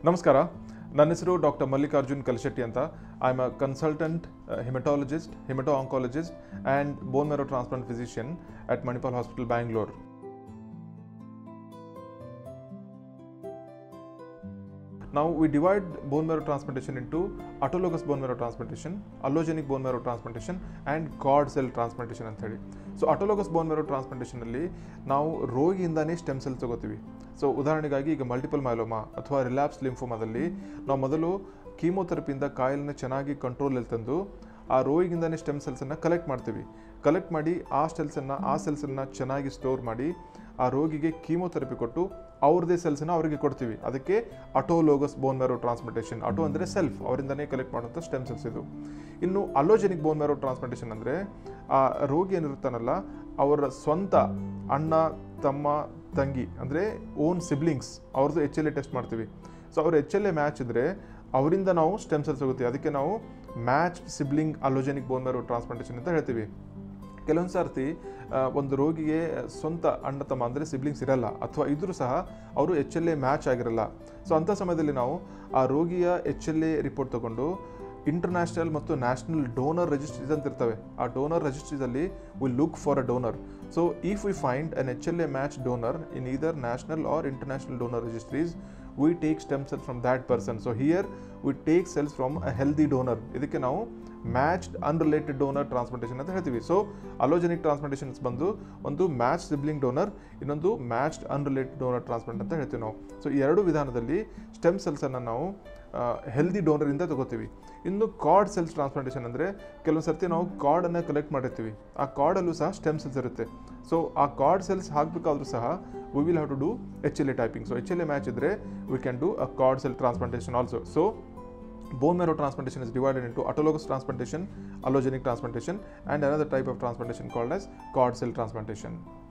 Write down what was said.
ನಮಸ್ಕಾರ ನನ್ನ ಹೆಸರು ಡಾಕ್ಟರ್ ಮಲ್ಲಿಕಾರ್ಜುನ್ ಕಲ್ಶೆಟ್ಟಿ ಅಂತ I am a consultant haematologist haemato oncologist and bone marrow transplant physician at Manipal hospital Bangalore Now we divide bone marrow transplantation into autologous bone marrow transplantation, allogenic bone marrow transplantation and cord cell transplantation ಅಂತ ಹೇಳಿ so autologous bone marrow ಟ್ರಾನ್ಸ್ಪ್ಲಾಂಟೇಷನಲ್ಲಿ ನಾವು ರೋಗಿಯಿಂದನೇ stem cell ತಗೋತೀವಿ so ಉದಾಹರಣೆಗಾಗಿ ಈಗ multiple myeloma ಅಥವಾ relapse ಲಿಂಫೋಮಾದಲ್ಲಿ ನಾವು ಮೊದಲು ಕೀಮೋಥೆರಪಿಯಿಂದ ಕಾಯಿಲೆನ ಚೆನ್ನಾಗಿ ಕಂಟ್ರೋಲಲ್ಲಿ ತಂದು ಆ ರೋಗಿಯಿಂದನೇ ಸ್ಟೆಮ್ ಸೆಲ್ಸನ್ನು ಕಲೆಕ್ಟ್ ಮಾಡ್ತೀವಿ ಕಲೆಕ್ಟ್ ಮಾಡಿ ಆ ಸೆಲ್ಸನ್ನು ಆ ಸೆಲ್ಸನ್ನು ಚೆನ್ನಾಗಿ ಸ್ಟೋರ್ ಮಾಡಿ ಆ ರೋಗಿಗೆ ಕೀಮೋಥೆರಪಿ ಕೊಟ್ಟು ಅವ್ರದ್ದೇ ಸೆಲ್ಸನ್ನು ಅವರಿಗೆ ಕೊಡ್ತೀವಿ ಅದಕ್ಕೆ autologous bone marrow transplantation auto ಅಂದರೆ ಸೆಲ್ಫ್ ಅವರಿಂದನೇ ಕಲೆಕ್ಟ್ ಮಾಡುವಂಥ ಸ್ಟೆಮ್ ಸೆಲ್ಸ್ ಇದು ಇನ್ನು ಅಲೋಜೆನಿಕ್ ಬೋನ್ ಮ್ಯಾರೋ ಟ್ರಾನ್ಸ್ಪ್ಲಾಂಟೇಷನ್ ಅಂದರೆ ಆ ರೋಗಿ ಏನಿರ್ತಾನಲ್ಲ ಅವರ ಸ್ವಂತ ಅಣ್ಣ ತಮ್ಮ ತಂಗಿ ಅಂದರೆ ಓನ್ ಸಿಬ್ಲಿಂಗ್ಸ್ ಅವ್ರದ್ದು ಎಚ್ ಎಲ್ ಎ ಟೆಸ್ಟ್ ಮಾಡ್ತೀವಿ ಸೊ ಅವ್ರ ಎಚ್ ಎಲ್ ಎ ಮ್ಯಾಚ್ ಇದ್ದರೆ ಅವರಿಂದ ನಾವು ಸ್ಟೆಮ್ ಸೆಲ್ಸ್ ಹೋಗುತ್ತೆ ಅದಕ್ಕೆ ನಾವು match sibling allogeneic bone marrow transplantation ಅಂತ ಹೇಳ್ತೀವಿ ಕೆಲವೊಂದು ಸರ್ತಿ ಆ, ಒಂದು ರೋಗಿಗೆ ಸ್ವಂತ ಅಣ್ಣ ತಮ್ಮ ಅಂದರೆ ಸಿಬ್ಲಿಂಗ್ಸ್ ಇರಲ್ಲ ಅಥವಾ ಇದ್ರೂ ಸಹ ಅವರು ಎಚ್ ಎಲ್ ಎ ಮ್ಯಾಚ್ ಆಗಿರಲ್ಲ ಸೊ ಅಂಥ ಸಮಯದಲ್ಲಿ ನಾವು ಆ ರೋಗಿಯ ಎಚ್ ಎಲ್ ಎ ರಿಪೋರ್ಟ್ ತಗೊಂಡು ಇಂಟರ್ನ್ಯಾಷನಲ್ ಮತ್ತು ನ್ಯಾಷನಲ್ ಡೋನರ್ ರಿಜಿಸ್ಟ್ರೀಸ್ ಅಂತ ಇರ್ತವೆ ಆ ಡೋನರ್ ರಿಜಿಸ್ಟ್ರೀಸಲ್ಲಿ will look for a donor so if we find an H L A match donor in either national or international donor registries we take stem cells from that person so here we take cells from a healthy donor ಇದಕ್ಕೆ ನಾವು matched unrelated donor transplantation ಅಂತ ಹೇಳ್ತೀವಿ so allogeneic transplantations ಬಂದು ಒಂದು match sibling donor ಇನ್ನೊಂದು matched unrelated donor transplant ಅಂತ ಹೇಳ್ತೀವಿ ನಾವು ಸೊ ಈ ಎರಡು ವಿಧಾನದಲ್ಲಿ ಸ್ಟೆಮ್ ಸೆಲ್ಸನ್ನು ನಾವು ಹೆಲ್ದಿ ಡೋನರಿಂದ ತಗೋತೀವಿ ಇನ್ನು ಕಾರ್ಡ್ ಸೆಲ್ಸ್ ಟ್ರಾನ್ಸ್ಪ್ಲಾಂಟೇಷನ್ ಅಂದರೆ ಕೆಲವೊಂದು ಸರ್ತಿ ನಾವು ಕಾರ್ಡನ್ನು ಕಲೆಕ್ಟ್ ಮಾಡಿರ್ತೀವಿ ಆ ಕಾರ್ಡಲ್ಲೂ ಸಹ ಸ್ಟೆಮ್ ಸೆಲ್ಸ್ ಇರುತ್ತೆ ಸೊ ಆ ಕಾರ್ಡ್ ಸೆಲ್ಸ್ ಹಾಕಬೇಕಾದ್ರೂ ಸಹ we will have to do H L A typing so H L A match ಇದ್ದರೆ we can do a cord cell transplantation also so bone marrow transplantation is divided into autologous transplantation, allogenic transplantation, and another type of transplantation called as cord cell transplantation.